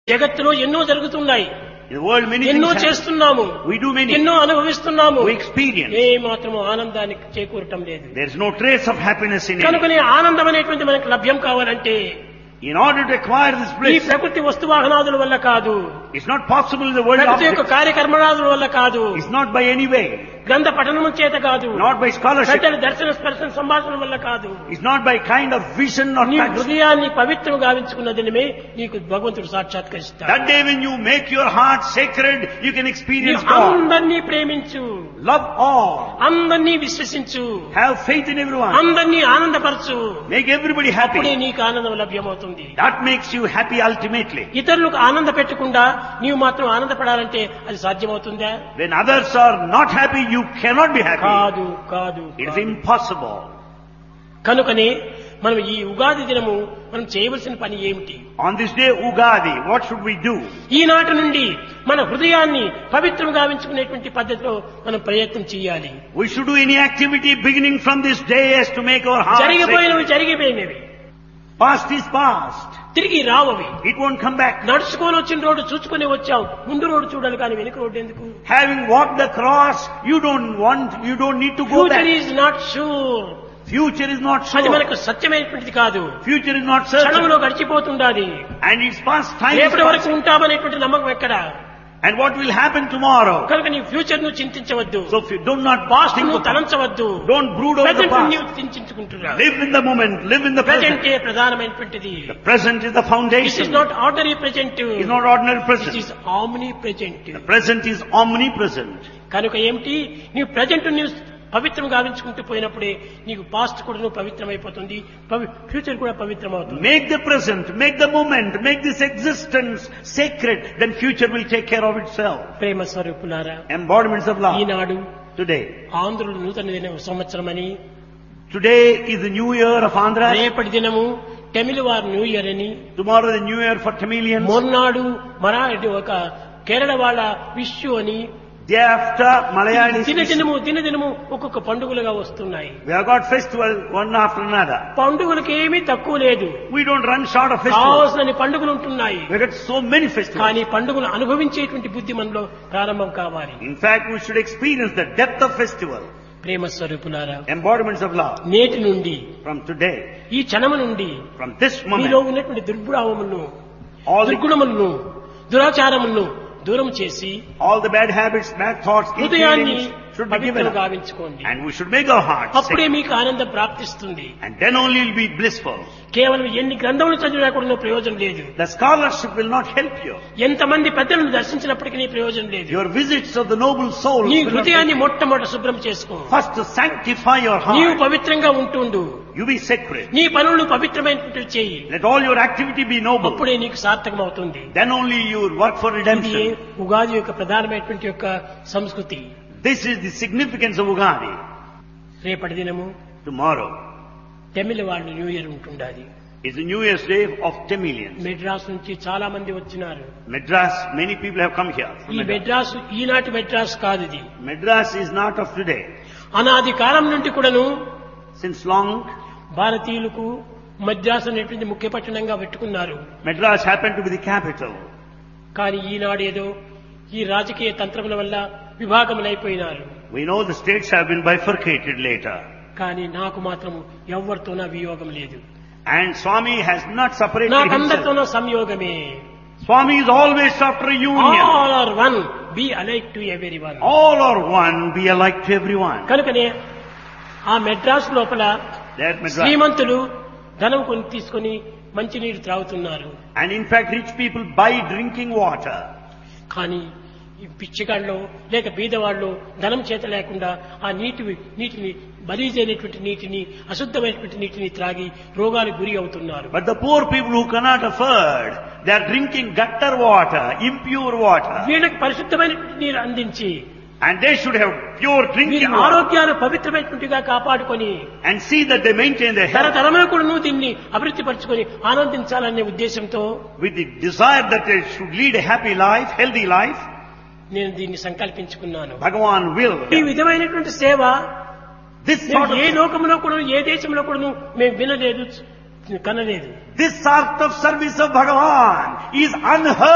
జగత్తులో ఎన్నో జరుగుతున్నాయి In the world, many ఎన్నో things happen. చేస్తున్నాము We do many. ఎన్నో అనుభవిస్తున్నాము We experience. ఏ మాత్రము ఆనందానికి చేకూరటం లేదు There is no trace of happiness in it. కనుకనే ఆనందం అనేటువంటి మనకు లభ్యం కావాలంటే In order to acquire this ఈ bliss, ప్రకృతి వస్తువాహనాదుల వల్ల కాదు it's not possible in the world of ప్రకృతి యొక్క కార్యకర్మణాదుల వల్ల కాదు It's not by any way. గ్రంథ పఠనం చేత కాదు Not by scholarship. పెద్దల దర్శన స్పర్శన సంభాషణ వల్ల కాదు It's not by kind of vision or నీ touch. హృదయాన్ని పవిత్రం గావించుకున్న దినమే నీకు భగవంతుడు సాక్షాత్కరిస్తాడు That day when you make your heart sacred, you can experience నీవు God. అందరినీ ప్రేమించు Love all. అందరినీ విశ్వసించు Have faith in everyone. అందరినీ ఆనందపరచు Make everybody అప్పుడే happy. నీకు ఆనందం లభ్యమవుతుంది That makes you happy ultimately. ఇతరులకు ఆనంద పెట్టకుండా నీవు మాత్రం ఆనందపడాలంటే అది సాధ్యమవుతుందా When others are not happy, you cannot be happy. కాదు కాదు It is కాదు. impossible. కనుకనే మనం ఈ ఉగాది దినము మనం చేయవలసిన పని ఏమిటి On this day, Ugadi, what should we do? ఈనాటి నుండి మన హృదయాన్ని పవిత్రం గావించుకునేటువంటి పద్ధతిలో మనం ప్రయత్నం చేయాలి We should do any activity beginning from this day as to make our heart జరిగిపోయినవి sacred. జరిగిపోయినవి Past is past. తిరిగి రావవి It won't come back. నడుచుకొని వచ్చిన రోడ్డు చూసుకొని వచ్చావు ముందు రోడ్డు చూడాలి కానీ వెనుక రోడ్డు ఎందుకు Having walked the cross, you don't want, you don't need to go future back. Is not sure Future is not అది sure. మనకు సత్యమైనటువంటిది కాదు Future is not certain. క్షణంలో గడిచిపోతుండాది And it's past time. is రేపటి వరకు past. ఉంటామనేటువంటి నమ్మకం ఎక్కడ And what will happen tomorrow? కనుక నీ ఫ్యూచర్ నువ్వు చింతించవద్దు So if you do not past think నువ్వు of past, తలంచవద్దు don't brood over the present past. నీవు చింతించుకుంటున్నావు Live in the moment, live in the present. ప్రజెంటే ప్రధానమైనటువంటిది The present is the this foundation. Is not ordinary present It's not ordinary this present. Is omnipresent The present is omnipresent. కనుక ఏమిటి నీవు present నీవు పవిత్రం గావించుకుంటూ పోయినప్పుడే నీకు past కూడా నువ్వు పవిత్రమైపోతుంది future కూడా పవిత్రమవుతుంది Make the present, make the moment, make this existence sacred, then future will take care of itself. ప్రేమ స్వరూపులారా Embodiments of love. Eenadu Today. ఆంధ్రులు నూతన దిన సంవత్సరం అని Today is the new year of Andhra. రేపటి దినము తమిళ వారు న్యూ ఇయర్ అని Tomorrow the new year for Tamilians. మొన్నాడు మరాఠీ ఒక కేరళ వాళ్ళ విషు అని Day after Malayalis. దినదినము దినదినము ఒక్కొక్క పండుగలుగా వస్తున్నాయి We have got festival one after another. పండుగలకు ఏమీ తక్కువ లేదు We don't run short of festivals. కావాల్సిన పండుగలు ఉంటున్నాయి We got so many festivals. కానీ పండుగలు అనుభవించేటువంటి బుద్ధి మనలో ప్రారంభం కావాలి In fact, we should experience the depth of festival. ప్రేమ స్వరూపులారా Embodiments of love. నేటి నుండి From today, ఈ క్షణము నుండి from this మీలో moment, ఉన్నటువంటి దుర్గుణములను all the, దుర్గుణములను దురాచారములను దూరం చేసి all the bad habits, bad thoughts, ill హృదయాన్ని feelings should be given పవిత్రం up. గావించుకోండి And we should make our hearts అప్పుడే sacred. మీకు ఆనందం ప్రాప్తిస్తుంది And then only you'll be blissful. కేవలం ఎన్ని గ్రంథములు చదివినా కూడా ప్రయోజనం లేదు The scholarship will not help you. ఎంతమంది పెద్దలను దర్శించినప్పటికీ ప్రయోజనం లేదు Your visits of the noble souls నీ will not హృదయాన్ని help you. మొట్టమొదట శుభ్రం చేసుకో First to sanctify your నీవు heart. పవిత్రంగా ఉంటుండు You be sacred. నీ పనులు పవిత్రమైనటువంటి చేయి Let all your activity be noble. అప్పుడే నీకు సార్థకం అవుతుంది Then only you will work for ఇది redemption. ఉగాది యొక్క ప్రధానమైనటువంటి యొక్క సంస్కృతి This is the significance of Ugadi. రేపటి దినము Tomorrow తమిళ వాళ్ళు న్యూ ఇయర్ ఉంటుండాలి is the New Year's Day of Tamilians. Madras నుంచి చాలా మంది వచ్చినారు Madras, many people have come here. from ఈ Madras. మెడ్రాస్ ఈనాటి మెడ్రాస్ కాదు ఇది Madras is not of today. అనాది కాలం నుండి కూడాను Since long, భారతీయులకు మద్రాస్ అనేటువంటి ముఖ్య పట్టణంగా పెట్టుకున్నారు Madras happened to be the capital. కానీ ఈనాడు ఏదో ఈ రాజకీయ తంత్రముల వల్ల విభాగములైపోయినారు We know the states have been bifurcated later. కానీ నాకు మాత్రము ఎవరితోనా వియోగం లేదు And Swami has not separated himself. నాకందరితోనూ సంయోగమే Swami is always after union. All are one be alike to every one All are one, be alike to everyone. కనుకనే ఆ మెడ్రాస్ లోపల That Madras. శ్రీమంతులు ధనం కొని తీసుకొని మంచినీరు త్రాగుతున్నారు And in fact, rich people buy drinking water. కానీ ఈ పిచ్చిగాళ్ళు లేక బీదవాళ్ళు ధనం చేత లేకుండా ఆ నీటి నీటిని బలీజైనటువంటి నీటిని అశుద్ధమైనటువంటి నీటిని త్రాగి రోగాలకు గురి అవుతున్నారు But the poor people who cannot afford, they are drinking gutter water, impure water. వీళ్ళకి పరిశుద్ధమైనటువంటి నీరు అందించి And they should have pure వీరి drinking water. ఆరోగ్యాలు పవిత్రమైనటువంటిగా కాపాడుకొని And see that they maintain their health తరతరములు కూడా దీన్ని అభివృద్ధి పరచుకొని ఆనందించాలనే ఉద్దేశంతో with the desire that they should lead a happy life, healthy life. నేను దీన్ని సంకల్పించుకున్నాను Bhagavan will. ఈ విధమైనటువంటి సేవ This మేము sort ఏ of, లోకంలో కూడా ఏ దేశంలో కూడా మేము వినలేదు కనలేదు this sort of service of Bhagavan is unheard